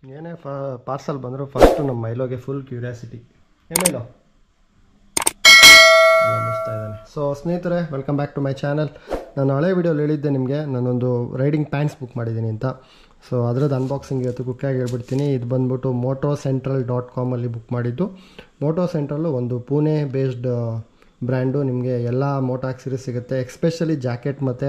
ಏನೇ ಫ ಪಾರ್ಸಲ್ ಬಂದರೂ ಫಸ್ಟು ನಮ್ಮ ಮೈಲೋಗೆ ಫುಲ್ ಕ್ಯೂರಿಯಾಸಿಟಿ ಏನೇನೋ ಎಲ್ಲ ಮುಗಿಸ್ತಾ ಇದ್ದಾನೆ ಸೊ ಸ್ನೇಹಿತರೆ welcome back to my channel ನಾನು ಹಳೆ ವಿಡಿಯೋಲಿ ಹೇಳಿದ್ದೆ ನಿಮಗೆ ನಾನೊಂದು ರೈಡಿಂಗ್ ಪ್ಯಾಂಟ್ಸ್ ಬುಕ್ ಮಾಡಿದ್ದೀನಿ ಅಂತ ಸೊ ಅದರದ್ದು ಅನ್ಬಾಕ್ಸಿಂಗ್ ಇವತ್ತು ಕುಕ್ಕಾಗಿ ಹೇಳ್ಬಿಡ್ತೀನಿ ಇದು ಬಂದ್ಬಿಟ್ಟು ಮೋಟೋ ಸೆಂಟ್ರಲ್ ಡಾಟ್ ಕಾಮಲ್ಲಿ ಬುಕ್ ಮಾಡಿದ್ದು ಮೋಟೋ ಸೆಂಟ್ರಲ್ಲು ಒಂದು ಪುಣೆ ಬೇಸ್ಡ್ ಬ್ರ್ಯಾಂಡು ನಿಮಗೆ ಎಲ್ಲ ಮೋಟೋ ಆಕ್ಸಿರೀಸ್ ಸಿಗುತ್ತೆ ಎಕ್ಸ್ಪೆಷಲಿ ಜಾಕೆಟ್ ಮತ್ತು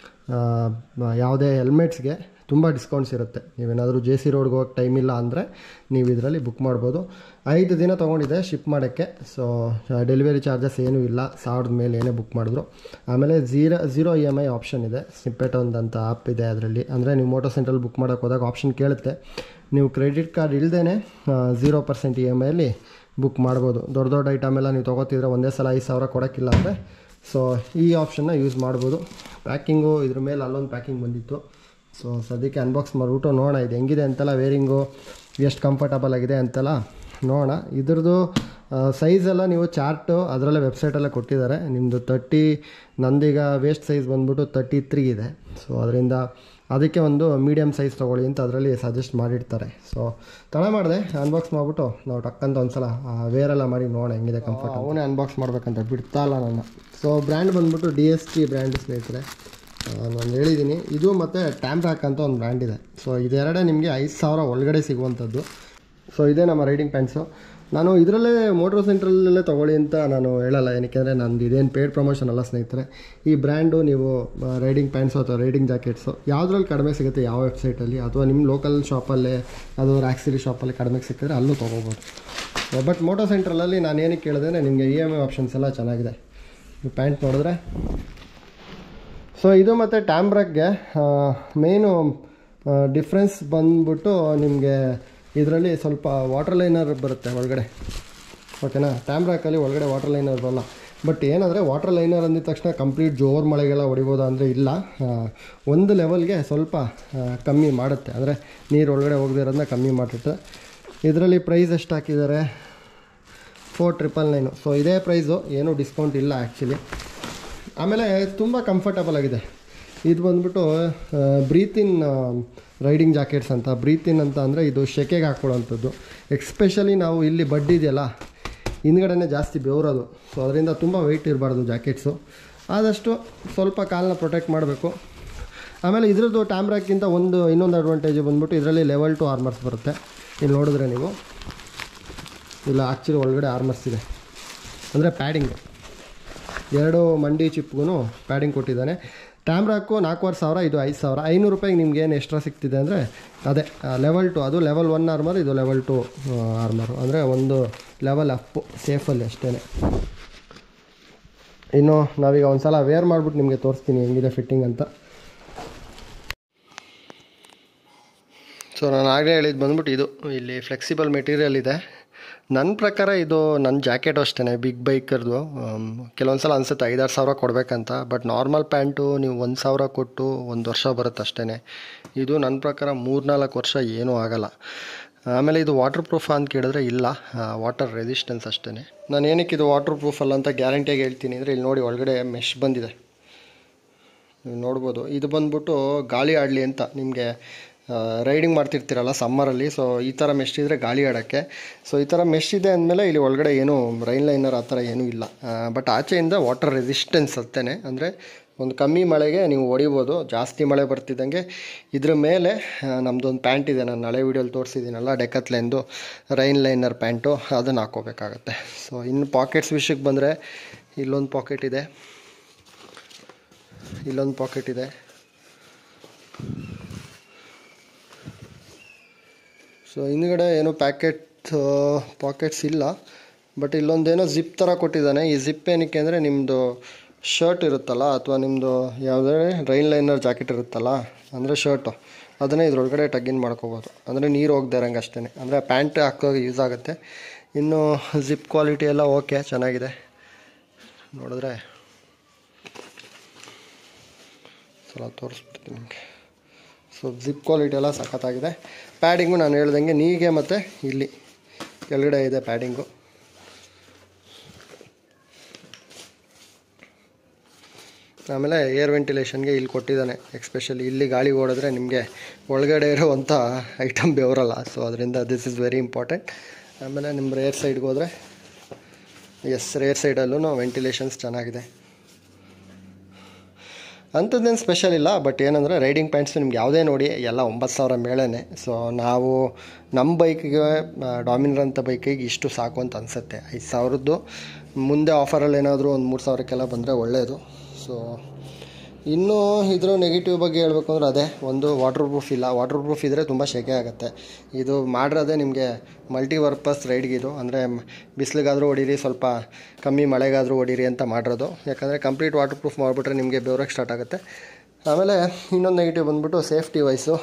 ಯಾವುದೇ ಹೆಲ್ಮೆಟ್ಸ್ಗೆ ತುಂಬ ಡಿಸ್ಕೌಂಟ್ಸ್ ಇರುತ್ತೆ ನೀವೇನಾದರೂ ಜೆ ಸಿ ರೋಡ್ಗೆ ಹೋಗಕ್ಕೆ ಟೈಮ್ ಇಲ್ಲ ಅಂದರೆ ನೀವು ಇದರಲ್ಲಿ ಬುಕ್ ಮಾಡ್ಬೋದು ಐದು ದಿನ ತೊಗೊಂಡಿದೆ ಶಿಪ್ ಮಾಡೋಕ್ಕೆ ಸೊ ಡೆಲಿವರಿ ಚಾರ್ಜಸ್ ಏನೂ ಇಲ್ಲ ಸಾವಿರದ ಮೇಲೆ ಏನೇ ಬುಕ್ ಮಾಡಿದ್ರು ಆಮೇಲೆ zero zero E M I option ಇದೆ ಸ್ನಿಪ್ಪೆಟ್ ಒಂದಂತ ಆ್ಯಪ್ ಇದೆ ಅದರಲ್ಲಿ ಅಂದರೆ ನೀವು ಮೋಟೋ ಸೆಂಟ್ರಲ್ಲಿ ಬುಕ್ ಮಾಡೋಕ್ಕೆ ಹೋದಾಗ ಆಪ್ಷನ್ ಕೇಳುತ್ತೆ ನೀವು ಕ್ರೆಡಿಟ್ ಕಾರ್ಡ್ ಇಲ್ಲದೇ ಝೀರೋ ಪರ್ಸೆಂಟ್ ಇ ಎಮ್ ಐಲಿ ಬುಕ್ ಮಾಡ್ಬೋದು ದೊಡ್ಡ ದೊಡ್ಡ ಐಟಮ್ ಎಲ್ಲ ನೀವು ತೊಗೋತಿದ್ರೆ ಒಂದೇ ಸಲ ಐದು ಸಾವಿರ ಕೊಡೋಕ್ಕಿಲ್ಲ ಅಂದರೆ ಸೊ ಈ ಆಪ್ಷನ್ನ ಯೂಸ್ ಮಾಡ್ಬೋದು ಪ್ಯಾಕಿಂಗು ಇದ್ರ ಮೇಲೆ ಅಲ್ಲೊಂದು ಪ್ಯಾಕಿಂಗ್ ಬಂದಿತ್ತು ಸೊ ಸದ್ಯಕ್ಕೆ ಅನ್ಬಾಕ್ಸ್ ಮಾಡಿಬಿಟ್ಟು ನೋಡೋಣ ಇದು ಹೆಂಗಿದೆ ಅಂತೆಲ್ಲ ವೇರಿಂಗು ಎಷ್ಟು ಕಂಫರ್ಟಬಲ್ ಆಗಿದೆ ಅಂತೆಲ್ಲ ನೋಡೋಣ ಇದ್ರದ್ದು ಸೈಜೆಲ್ಲ ನೀವು ಚಾರ್ಟು ಅದರಲ್ಲೇ ವೆಬ್ಸೈಟಲ್ಲೇ ಕೊಟ್ಟಿದ್ದಾರೆ ನಿಮ್ಮದು ತರ್ಟಿ ನಂದೀಗ ವೇಸ್ಟ್ ಸೈಜ್ ಬಂದ್ಬಿಟ್ಟು ತರ್ಟಿ ತ್ರೀ ಇದೆ ಸೊ ಅದರಿಂದ ಅದಕ್ಕೆ ಒಂದು ಮೀಡಿಯಮ್ ಸೈಜ್ ತೊಗೊಳ್ಳಿ ಅಂತ ಅದರಲ್ಲಿ ಸಜೆಸ್ಟ್ ಮಾಡಿರ್ತಾರೆ ಸೊ ತಡ ಮಾಡಿದೆ ಅನ್ಬಾಕ್ಸ್ ಮಾಡಿಬಿಟ್ಟು ನಾವು ಟಕ್ಕಂತ ಒಂದು ಸಲ ವೇರೆಲ್ಲ ಮಾಡಿ ನೋಡೋಣ ಹೆಂಗಿದೆ ಕಂಫರ್ಟ್ ಅವನೇ ಅನ್ಬಾಕ್ಸ್ ಮಾಡ್ಬೇಕಂತ ಬಿಡ್ತಾ ಇಲ್ಲ ನನ್ನ ಸೊ ಬ್ರ್ಯಾಂಡ್ ಬಂದ್ಬಿಟ್ಟು ಡಿ ಎಸ್ ಟಿ ಬ್ರ್ಯಾಂಡ್ ಸ್ನೇಹಿತರೆ ನಾನು ಹೇಳಿದ್ದೀನಿ ಇದು ಮತ್ತು ಟ್ಯಾಂಪ್ಯಾಕ್ ಅಂತ ಒಂದು ಬ್ರ್ಯಾಂಡ್ ಇದೆ ಸೊ ಇದೆರಡೇ ನಿಮಗೆ ಐದು ಸಾವಿರ ಒಳಗಡೆ ಸಿಗುವಂಥದ್ದು ಸೊ ಇದೇ ನಮ್ಮ ರೈಡಿಂಗ್ ಪ್ಯಾಂಟ್ಸು ನಾನು ಇದರಲ್ಲೇ ಮೋಟ್ರೋ ಸೆಂಟ್ರಲ್ಲೇ ತೊಗೊಳ್ಳಿ ಅಂತ ನಾನು ಹೇಳಲ್ಲ ಏನಕ್ಕೆ ನಂದು ಇದೇನು ಪೇಡ್ ಪ್ರಮೋಷನ್ ಅಲ್ಲ ಸ್ನೇಹಿತರೆ ಈ ಬ್ರ್ಯಾಂಡು ನೀವು ರೈಡಿಂಗ್ ಪ್ಯಾಂಟ್ಸು ಅಥವಾ ರೈಡಿಂಗ್ ಜಾಕೆಟ್ಸು ಯಾವುದ್ರಲ್ಲಿ ಕಡಿಮೆ ಸಿಗುತ್ತೆ ಯಾವ ವೆಬ್ಸೈಟಲ್ಲಿ ಅಥವಾ ನಿಮ್ಮ ಲೋಕಲ್ ಶಾಪಲ್ಲೇ ಅದು ಆಕ್ಸಿರಿ ಶಾಪಲ್ಲಿ ಕಡಿಮೆ ಸಿಕ್ಕಿದ್ರೆ ಅಲ್ಲೂ ತೊಗೋಬೋದು ಬಟ್ ಮೋಟೋ ಸೆಂಟ್ರಲಲ್ಲಿ ನಾನು ಏನಕ್ಕೆ ಕೇಳಿದ್ರೆ ನಿಮಗೆ ಇ ಎಮ್ ಐ ಆಪ್ಷನ್ಸ್ ಎಲ್ಲ ಚೆನ್ನಾಗಿದೆ ಈ ಪ್ಯಾಂಟ್ ನೋಡಿದ್ರೆ ಸೊ ಇದು ಮತ್ತು ಟ್ಯಾಂಬ್ರಕ್ಗೆ ಮೇನು ಡಿಫ್ರೆನ್ಸ್ ಬಂದ್ಬಿಟ್ಟು ನಿಮಗೆ ಇದರಲ್ಲಿ ಸ್ವಲ್ಪ ವಾಟರ್ ಲೈನರ್ ಬರುತ್ತೆ ಒಳಗಡೆ ಓಕೆನಾ ಟ್ಯಾಂಬ್ರಾಕಲ್ಲಿ ಒಳಗಡೆ ವಾಟರ್ ಲೈನರ್ ಬರಲ್ಲ ಬಟ್ ಏನಂದರೆ ವಾಟರ್ ಲೈನರ್ ಅಂದಿದ ತಕ್ಷಣ ಕಂಪ್ಲೀಟ್ ಜೋರು ಮಳೆಗೆಲ್ಲ ಹೊಡಿಬೋದು ಅಂದರೆ ಇಲ್ಲ ಒಂದು ಲೆವೆಲ್ಗೆ ಸ್ವಲ್ಪ ಕಮ್ಮಿ ಮಾಡುತ್ತೆ ಅಂದರೆ ನೀರು ಒಳಗಡೆ ಹೋಗದಿರೋದನ್ನ ಕಮ್ಮಿ ಮಾಡಿರುತ್ತೆ ಇದರಲ್ಲಿ ಪ್ರೈಸ್ ಎಷ್ಟು ಹಾಕಿದ್ದಾರೆ ಫೋರ್ ಟ್ರಿಪಲ್ ನೈನು ಸೊ ಇದೇ ಪ್ರೈಸು ಏನೂ ಡಿಸ್ಕೌಂಟ್ ಇಲ್ಲ ಆ್ಯಕ್ಚುಲಿ ಆಮೇಲೆ ತುಂಬ ಕಂಫರ್ಟಬಲ್ ಆಗಿದೆ ಇದು ಬಂದ್ಬಿಟ್ಟು ಬ್ರೀತ್ ಇನ್ ರೈಡಿಂಗ್ ಜಾಕೆಟ್ಸ್ ಅಂತ ಬ್ರೀತ್ ಇನ್ ಅಂತ ಅಂದರೆ ಇದು ಶೆಕೆಗೆ ಹಾಕ್ಕೊಳ್ಳೋವಂಥದ್ದು ಎಕ್ಸ್ಪೆಷಲಿ ನಾವು ಇಲ್ಲಿ ಬಡ್ಡಿ ಇದೆಯಲ್ಲ ಹಿಂದ್ಗಡೆನೇ ಜಾಸ್ತಿ ಬೆವರೋದು ಸೊ ಅದರಿಂದ ತುಂಬ ವೆಯ್ಟ್ ಇರಬಾರ್ದು ಜಾಕೆಟ್ಸು ಆದಷ್ಟು ಸ್ವಲ್ಪ ಕಾಲನ್ನ ಪ್ರೊಟೆಕ್ಟ್ ಮಾಡಬೇಕು ಆಮೇಲೆ ಇದ್ರದ್ದು ಟ್ಯಾಮ್ರಾಕ್ಕಿಂತ ಒಂದು ಇನ್ನೊಂದು ಅಡ್ವಾಂಟೇಜು ಬಂದ್ಬಿಟ್ಟು ಇದರಲ್ಲಿ ಲೆವೆಲ್ ಟು ಆರ್ಮರ್ಸ್ ಬರುತ್ತೆ ಇಲ್ಲಿ ನೋಡಿದ್ರೆ ನೀವು ಇಲ್ಲ ಆ್ಯಕ್ಚುಲಿ ಒಳಗಡೆ ಆರ್ಮರ್ಸ್ ಇದೆ ಅಂದರೆ ಪ್ಯಾಡಿಂಗು ಎರಡು ಮಂಡಿ ಚಿಪ್ಗೂ ಪ್ಯಾಡಿಂಗ್ ಕೊಟ್ಟಿದ್ದಾನೆ ಟ್ಯಾಮ್ರಾಕು ನಾಲ್ಕೂವರೆ ಸಾವಿರ ಇದು ಐದು ಸಾವಿರ ಐನೂರು ರೂಪಾಯಿಗೆ ನಿಮ್ಗೆ ಏನು ಎಕ್ಸ್ಟ್ರಾ ಸಿಗ್ತಿದೆ ಅಂದರೆ ಅದೇ ಲೆವೆಲ್ ಟು ಅದು ಲೆವೆಲ್ ಒನ್ ಆರ್ಮರ್ ಇದು ಲೆವೆಲ್ ಟು ಆರ್ಮರು ಅಂದರೆ ಒಂದು ಲೆವೆಲ್ ಅಪ್ಪು ಸೇಫಲ್ಲಿ ಅಷ್ಟೇ ಇನ್ನು ನಾವೀಗ ಒಂದು ಸಲ ವೇರ್ ಮಾಡಿಬಿಟ್ಟು ನಿಮಗೆ ತೋರಿಸ್ತೀನಿ ಹೆಂಗಿದೆ ಫಿಟ್ಟಿಂಗ್ ಅಂತ ಸೊ ನಾನು ಆಗಲೇ ಹೇಳಿದ್ದು ಬಂದ್ಬಿಟ್ಟು ಇದು ಇಲ್ಲಿ ಫ್ಲೆಕ್ಸಿಬಲ್ ಮೆಟೀರಿಯಲ್ ಇದೆ ನನ್ನ ಪ್ರಕಾರ ಇದು ನನ್ನ ಜಾಕೆಟ್ ಅಷ್ಟೇ ಬಿಗ್ ಬೈಕರ್ದು ಕೆಲವೊಂದು ಸಲ ಅನಿಸುತ್ತೆ ಐದಾರು ಸಾವಿರ ಕೊಡಬೇಕಂತ ಬಟ್ ನಾರ್ಮಲ್ ಪ್ಯಾಂಟು ನೀವು ಒಂದು ಸಾವಿರ ಕೊಟ್ಟು ಒಂದು ವರ್ಷ ಬರುತ್ತೆ ಅಷ್ಟೇ ಇದು ನನ್ನ ಪ್ರಕಾರ ಮೂರ್ನಾಲ್ಕು ವರ್ಷ ಏನೂ ಆಗಲ್ಲ ಆಮೇಲೆ ಇದು ವಾಟರ್ ಪ್ರೂಫ್ ಅಂತ ಕೇಳಿದ್ರೆ ಇಲ್ಲ ವಾಟರ್ ರೆಸಿಸ್ಟೆನ್ಸ್ ಅಷ್ಟೇ ನಾನು ಏನಕ್ಕೆ ಇದು ವಾಟರ್ ಪ್ರೂಫ್ ಅಲ್ಲ ಅಂತ ಗ್ಯಾರಂಟಿಯಾಗಿ ಹೇಳ್ತೀನಿ ಅಂದರೆ ಇಲ್ಲಿ ನೋಡಿ ಒಳಗಡೆ ಮೆಶ್ ಬಂದಿದೆ ನೀವು ನೋಡ್ಬೋದು ಇದು ಬಂದ್ಬಿಟ್ಟು ಗಾಳಿ ಆಡಲಿ ಅಂತ ನಿಮಗೆ ರೈಡಿಂಗ್ ಮಾಡ್ತಿರ್ತೀರಲ್ಲ ಸಮ್ಮರಲ್ಲಿ ಸೊ ಈ ಥರ ಮೆಶ್ ಇದ್ದರೆ ಗಾಳಿ ಆಡೋಕ್ಕೆ ಸೊ ಈ ಥರ ಮೆಶ್ ಇದೆ ಅಂದಮೇಲೆ ಇಲ್ಲಿ ಒಳಗಡೆ ಏನೂ ರೈನ್ ಲೈನರ್ ಆ ಥರ ಏನೂ ಇಲ್ಲ ಬಟ್ ಆಚೆಯಿಂದ ವಾಟರ್ ರೆಸಿಸ್ಟೆನ್ಸ್ ಅತ್ತೇನೆ ಅಂದರೆ ಒಂದು ಕಮ್ಮಿ ಮಳೆಗೆ ನೀವು ಹೊಡಿಬೋದು ಜಾಸ್ತಿ ಮಳೆ ಬರ್ತಿದ್ದಂಗೆ ಇದ್ರ ಮೇಲೆ ನಮ್ಮದೊಂದು ಪ್ಯಾಂಟ್ ಇದೆ ನಾನು ಹಳೆ ವೀಡಿಯೋಲಿ ತೋರಿಸಿದ್ದೀನಲ್ಲ ಡೆಕತ್ಲೆಂದು ರೈನ್ ಲೈನರ್ ಪ್ಯಾಂಟು ಅದನ್ನು ಹಾಕೋಬೇಕಾಗತ್ತೆ ಸೊ ಇನ್ನು ಪಾಕೆಟ್ಸ್ ವಿಷಯಕ್ಕೆ ಬಂದರೆ ಇಲ್ಲೊಂದು ಪಾಕೆಟ್ ಇದೆ ಇಲ್ಲೊಂದು ಪಾಕೆಟ್ ಇದೆ ಸೊ ಹಿಂದ್ಗಡೆ ಏನೋ ಪ್ಯಾಕೆಟ್ ಪಾಕೆಟ್ಸ್ ಇಲ್ಲ ಬಟ್ ಇಲ್ಲೊಂದೇನೋ ಜಿಪ್ ಥರ ಕೊಟ್ಟಿದ್ದಾನೆ ಈ ಜಿಪ್ ಏನಕ್ಕೆ ಅಂದರೆ ನಿಮ್ಮದು ಶರ್ಟ್ ಇರುತ್ತಲ್ಲ ಅಥವಾ ನಿಮ್ಮದು ಯಾವುದೇ ರೈನ್ ಲೈನರ್ ಜಾಕೆಟ್ ಇರುತ್ತಲ್ಲ ಅಂದರೆ ಶರ್ಟು ಅದನ್ನೇ ಇದ್ರೊಳಗಡೆ ಟಗ್ಗಿನ್ ಮಾಡ್ಕೋಬೋದು ಅಂದರೆ ನೀರು ಹೋಗದೆ ಇರಂಗೆ ಅಷ್ಟೇ ಅಂದರೆ ಪ್ಯಾಂಟ್ ಹಾಕೋಕೆ ಯೂಸ್ ಆಗುತ್ತೆ ಇನ್ನು ಜಿಪ್ ಕ್ವಾಲಿಟಿ ಎಲ್ಲ ಓಕೆ ಚೆನ್ನಾಗಿದೆ ನೋಡಿದ್ರೆ ಸಲ ತೋರಿಸ್ಬಿಡ್ತೀನಿ ನಿಮಗೆ ಸೊ ಜಿಪ್ ಕ್ವಾಲಿಟಿ ಎಲ್ಲ ಸಖತ್ತಾಗಿದೆ ಪ್ಯಾಡಿಂಗು ನಾನು ಹೇಳ್ದಂಗೆ ನೀಗೆ ಮತ್ತು ಇಲ್ಲಿ ಕೆಳಗಡೆ ಇದೆ ಪ್ಯಾಡಿಂಗು ಆಮೇಲೆ ಏರ್ ವೆಂಟಿಲೇಷನ್ಗೆ ಇಲ್ಲಿ ಕೊಟ್ಟಿದ್ದಾನೆ ಎಕ್ಸ್ಪೆಷಲಿ ಇಲ್ಲಿ ಗಾಳಿ ಓಡಿದ್ರೆ ನಿಮಗೆ ಒಳಗಡೆ ಇರೋವಂಥ ಐಟಮ್ ಬೆವರಲ್ಲ ಸೊ ಅದರಿಂದ ದಿಸ್ ಇಸ್ ವೆರಿ ಇಂಪಾರ್ಟೆಂಟ್ ಆಮೇಲೆ ನಿಮ್ಮ ರೇರ್ ಸೈಡ್ಗೆ ಹೋದರೆ ಎಸ್ ರೇರ್ ಸೈಡಲ್ಲೂ ವೆಂಟಿಲೇಷನ್ಸ್ ಚೆನ್ನಾಗಿದೆ ಅಂಥದ್ದೇನು ಸ್ಪೆಷಲ್ ಇಲ್ಲ ಬಟ್ ಏನಂದರೆ ರೈಡಿಂಗ್ ಪ್ಯಾಂಟ್ಸು ನಿಮ್ಗೆ ಯಾವುದೇ ನೋಡಿ ಎಲ್ಲ ಒಂಬತ್ತು ಸಾವಿರ ಮೇಳೇ ಸೊ ನಾವು ನಮ್ಮ ಬೈಕಿಗೆ ಡಾಮಿನರ್ ಅಂತ ಬೈಕಿಗೆ ಇಷ್ಟು ಸಾಕು ಅಂತ ಅನಿಸುತ್ತೆ ಐದು ಸಾವಿರದ್ದು ಮುಂದೆ ಆಫರಲ್ಲಿ ಏನಾದರೂ ಒಂದು ಮೂರು ಸಾವಿರಕ್ಕೆಲ್ಲ ಬಂದರೆ ಒಳ್ಳೆಯದು ಸೊ ಇನ್ನು ಇದ್ರ ನೆಗೆಟಿವ್ ಬಗ್ಗೆ ಹೇಳಬೇಕು ಅಂದ್ರೆ ಅದೇ ಒಂದು ವಾಟರ್ ಪ್ರೂಫ್ ಇಲ್ಲ ವಾಟರ್ ಪ್ರೂಫ್ ಇದ್ದರೆ ತುಂಬ ಶೆಕೆ ಆಗುತ್ತೆ ಇದು ಮಾಡಿರೋದೇ ನಿಮಗೆ ಮಲ್ಟಿಪರ್ಪಸ್ ರೈಡ್ಗಿದು ಅಂದರೆ ಬಿಸಿಲಿಗಾದರೂ ಹೊಡೀರಿ ಸ್ವಲ್ಪ ಕಮ್ಮಿ ಮಳೆಗಾದರೂ ಹೊಡೀರಿ ಅಂತ ಮಾಡಿರೋದು ಯಾಕಂದರೆ ಕಂಪ್ಲೀಟ್ ವಾಟರ್ ಪ್ರೂಫ್ ಮಾಡಿಬಿಟ್ರೆ ನಿಮಗೆ ಬೆವರಕ್ಕೆ ಸ್ಟಾರ್ಟ್ ಆಗುತ್ತೆ ಆಮೇಲೆ ಇನ್ನೊಂದು ನೆಗೆಟಿವ್ ಬಂದ್ಬಿಟ್ಟು ಸೇಫ್ಟಿ ವೈಸು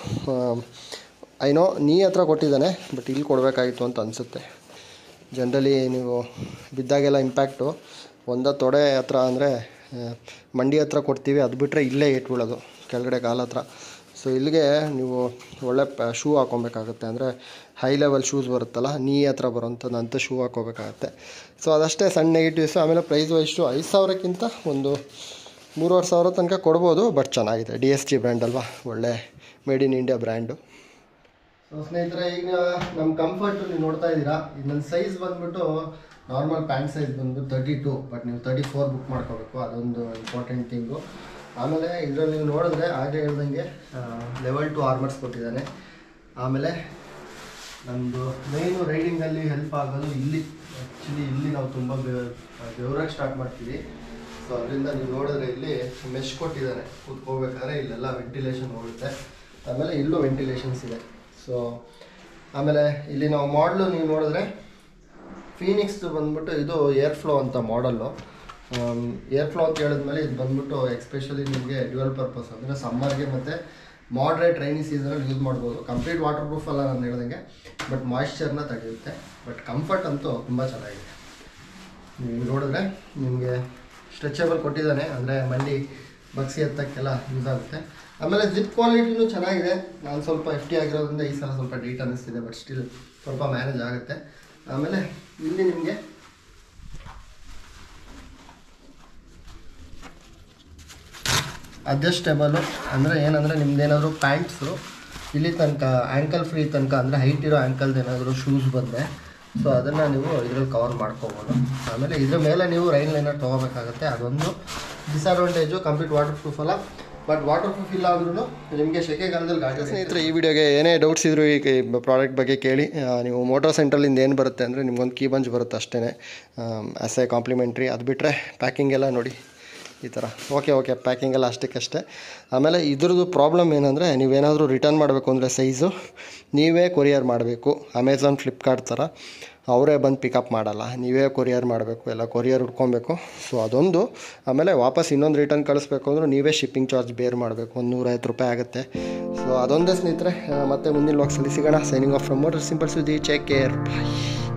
ಐನೋ ನೀ ಹತ್ರ ಕೊಟ್ಟಿದ್ದಾನೆ ಬಟ್ ಇಲ್ಲಿ ಕೊಡಬೇಕಾಗಿತ್ತು ಅಂತ ಅನಿಸುತ್ತೆ ಜನ್ರಲಿ ನೀವು ಬಿದ್ದಾಗೆಲ್ಲ ಇಂಪ್ಯಾಕ್ಟು ಒಂದ ತೊಡೆ ಹತ್ರ ಅಂದರೆ ಮಂಡಿ ಹತ್ರ ಕೊಡ್ತೀವಿ ಅದು ಬಿಟ್ಟರೆ ಇಲ್ಲೇ ಇಟ್ಬಿಡೋದು ಕೆಳಗಡೆ ಕಾಲ ಹತ್ರ ಸೊ ಇಲ್ಲಿಗೆ ನೀವು ಒಳ್ಳೆ ಪ ಶೂ ಹಾಕೊಬೇಕಾಗುತ್ತೆ ಅಂದರೆ ಹೈ ಲೆವೆಲ್ ಶೂಸ್ ಬರುತ್ತಲ್ಲ ನೀ ಹತ್ರ ಬರೋಂಥದ್ದಂಥ ಶೂ ಹಾಕೋಬೇಕಾಗತ್ತೆ ಸೊ ಅದಷ್ಟೇ ಸಣ್ಣ ನೆಗೆಟಿವ್ಸು ಆಮೇಲೆ ಪ್ರೈಸ್ ವೈಸ್ಟು ಐದು ಸಾವಿರಕ್ಕಿಂತ ಒಂದು ಮೂರುವರೆ ಸಾವಿರ ತನಕ ಕೊಡ್ಬೋದು ಬಟ್ ಚೆನ್ನಾಗಿದೆ ಡಿ ಎಸ್ ಜಿ ಬ್ರ್ಯಾಂಡ್ ಅಲ್ವಾ ಒಳ್ಳೆ made in India brand so ಸ್ನೇಹಿತರೆ ಈಗ ನಮ್ಮ ಕಂಫರ್ಟ್ ನೀವು ನೋಡ್ತಾ ಇದ್ದೀರಾ ಇದು ನನ್ನ ಸೈಜ್ ಬಂದ್ಬಿಟ್ಟು ನಾರ್ಮಲ್ ಪ್ಯಾಂಟ್ ಸೈಜ್ ಬಂದ್ಬಿಟ್ಟು ತರ್ಟಿ ಟು ಬಟ್ ನೀವು ತರ್ಟಿ ಫೋರ್ ಬುಕ್ ಮಾಡ್ಕೋಬೇಕು ಅದೊಂದು ಇಂಪಾರ್ಟೆಂಟ್ ಥಿಂಗು ಆಮೇಲೆ ಇದರಲ್ಲಿ ನೀವು ನೋಡಿದ್ರೆ ಆಗಲೇ ಹೇಳ್ದಂಗೆ ಲೆವೆಲ್ ಟು ಆರ್ಮರ್ಸ್ ಕೊಟ್ಟಿದ್ದಾನೆ ಆಮೇಲೆ ನಮ್ಮದು ಮೇಯ್ನು ರೈಡಿಂಗಲ್ಲಿ ಹೆಲ್ಪ್ ಆಗೋದು ಇಲ್ಲಿ ಆ್ಯಕ್ಚುಲಿ ಇಲ್ಲಿ ನಾವು ತುಂಬ ಬೆವರಕ್ಕೆ ಸ್ಟಾರ್ಟ್ ಮಾಡ್ತೀವಿ ಸೊ ಅದರಿಂದ ನೀವು ನೋಡಿದ್ರೆ ಇಲ್ಲಿ ಮೆಶ್ ಕೊಟ್ಟಿದ್ದಾನೆ ಕೂತ್ಕೋಬೇಕಾದ್ರೆ ಇಲ್ಲೆಲ್ಲ ವೆಂಟಿಲೇಷನ್ ಹೋಗುತ್ತೆ ಆಮೇಲೆ ಇಲ್ಲೂ ವೆಂಟಿಲೇಷನ್ಸ್ ಇದೆ ಸೊ ಆಮೇಲೆ ಇಲ್ಲಿ ನಾವು ಮಾಡಲು ನೀವು ನೋಡಿದ್ರೆ ಫೀನಿಕ್ಸ್ ಬಂದ್ಬಿಟ್ಟು ಇದು ಏರ್ ಫ್ಲೋ ಅಂತ ಮಾಡಲ್ಲು ಏರ್ ಫ್ಲೋ ಅಂತ ಹೇಳಿದ್ಮೇಲೆ ಇದು ಬಂದ್ಬಿಟ್ಟು ಎಕ್ಸ್ಪೆಷಲಿ ನಿಮಗೆ ಡ್ಯುವಲ್ ಪರ್ಪಸ್ ಅಂದರೆ ಸಮ್ಮರ್ಗೆ ಮತ್ತು ಮಾಡ್ರೇಟ್ ರೈನಿ ಸೀಸನಲ್ಲಿ ಯೂಸ್ ಮಾಡ್ಬೋದು ಕಂಪ್ಲೀಟ್ ವಾಟರ್ ಪ್ರೂಫ್ ಅಲ್ಲ ನಾನು ಹೇಳ್ದಂಗೆ ಬಟ್ ಮಾಯ್ಶ್ಚರ್ನ ತಡೆಯುತ್ತೆ ಬಟ್ ಕಂಫರ್ಟ್ ಅಂತೂ ತುಂಬ ಚೆನ್ನಾಗಿದೆ ನೀವು ನೋಡಿದ್ರೆ ನಿಮಗೆ ಸ್ಟ್ರೆಚಬಲ್ ಕೊಟ್ಟಿದ್ದಾನೆ ಅಂದರೆ ಮಂಡಿ ಬಗ್ಸಿ ಎತ್ತಕ್ಕೆಲ್ಲ ಯೂಸ್ ಆಗುತ್ತೆ ಆಮೇಲೆ ಜಿಪ್ ಕ್ವಾಲಿಟಿನೂ ಚೆನ್ನಾಗಿದೆ ನಾನು ಸ್ವಲ್ಪ ಎಫ್ ಟಿ ಆಗಿರೋದ್ರಿಂದ ಈ ಸಲ ಸ್ವಲ್ಪ ಡೀಟ್ ಅನ್ನಿಸ್ತಿದೆ ಬಟ್ ಸ್ಟಿಲ್ ಸ್ವಲ್ಪ ಮ್ಯಾನೇಜ್ ಆಗುತ್ತೆ ಆಮೇಲೆ ಇಲ್ಲಿ ನಿಮಗೆ ಅಡ್ಜಸ್ಟೇಬಲು ಅಂದರೆ ಏನಂದರೆ ನಿಮ್ದೇನಾದರೂ ಪ್ಯಾಂಟ್ಸು ಇಲ್ಲಿ ತನಕ ಆ್ಯಂಕಲ್ ಫ್ರೀ ತನಕ ಅಂದರೆ ಹೈಟ್ ಇರೋ ಆ್ಯಂಕಲ್ದು ಏನಾದರೂ ಶೂಸ್ ಬಂದರೆ ಸೊ ಅದನ್ನು ನೀವು ಇದ್ರಲ್ಲಿ ಕವರ್ ಮಾಡ್ಕೋಬೋದು ಆಮೇಲೆ ಇದ್ರ ಮೇಲೆ ನೀವು ರೈನ್ ಲೈನರ್ ತೊಗೋಬೇಕಾಗುತ್ತೆ ಅದೊಂದು ಡಿಸ್ಅಡ್ವಾಂಟೇಜು ಕಂಪ್ಲೀಟ್ ವಾಟರ್ ಪ್ರೂಫ್ ಅಲ್ಲ ಬಟ್ ವಾಟರ್ ಪ್ರೂಫ್ ಇಲ್ಲ ಅಂದ್ರೂ ನಿಮಗೆ ಸೆಕೆಗಾಲದಲ್ಲಿ ಗಾಡಿ ಸ್ನೇಹಿತರೆ ಈ ವಿಡಿಯೋಗೆ ಏನೇ ಡೌಟ್ಸ್ ಇದ್ರು ಈ ಪ್ರಾಡಕ್ಟ್ ಬಗ್ಗೆ ಕೇಳಿ ಆ, ನೀವು ಮೋಟರ್ ಸೆಂಟ್ರಲ್ಲಿಂದ ಏನು ಬರುತ್ತೆ ಅಂದರೆ ನಿಮ್ಗೊಂದು ಕೀ ಬಂಚ್ ಬರುತ್ತೆ ಅಷ್ಟೇ ಆಸ್ ಎ ಕಾಂಪ್ಲಿಮೆಂಟ್ರಿ ಅದು ಬಿಟ್ಟರೆ ಪ್ಯಾಕಿಂಗ್ ಎಲ್ಲ ನೋಡಿ ಈ ಥರ ಓಕೆ ಓಕೆ ಪ್ಯಾಕಿಂಗ್ ಎಲ್ಲ ಅಷ್ಟಕ್ಕಷ್ಟೇ ಆಮೇಲೆ ಇದ್ರದ್ದು ಪ್ರಾಬ್ಲಮ್ ಏನಂದರೆ ನೀವೇನಾದರೂ ರಿಟರ್ನ್ ಮಾಡಬೇಕು ಅಂದರೆ ಸೈಜು ನೀವೇ ಕೊರಿಯರ್ ಮಾಡಬೇಕು ಅಮೆಝಾನ್ ಫ್ಲಿಪ್ಕಾರ್ಟ್ ಥರ ಅವರೇ ಬಂದು ಪಿಕಪ್ ಮಾಡಲ್ಲ ನೀವೇ ಕೊರಿಯರ್ ಮಾಡಬೇಕು ಎಲ್ಲ ಕೊರಿಯರ್ ಹುಡ್ಕೊಬೇಕು ಸೊ ಅದೊಂದು ಆಮೇಲೆ ವಾಪಸ್ ಇನ್ನೊಂದು ರಿಟರ್ನ್ ಕಳಿಸ್ಬೇಕು ಅಂದರೂ ನೀವೇ ಶಿಪ್ಪಿಂಗ್ ಚಾರ್ಜ್ ಬೇರ್ ಮಾಡಬೇಕು ಒಂದು ನೂರೈವತ್ತು ರೂಪಾಯಿ ಆಗುತ್ತೆ ಸೊ ಅದೊಂದೇ ಸ್ನೇಹಿತರೆ ಆ, ಮತ್ತೆ ಮುಂದಿನ ಲಾಕ್ಸಲ್ಲಿ ಸಿಗೋಣ signing off from Motor Simple ಸುದ್ದಿ ಚೆಕ್ ಕೇರ್ ಬಾಯ್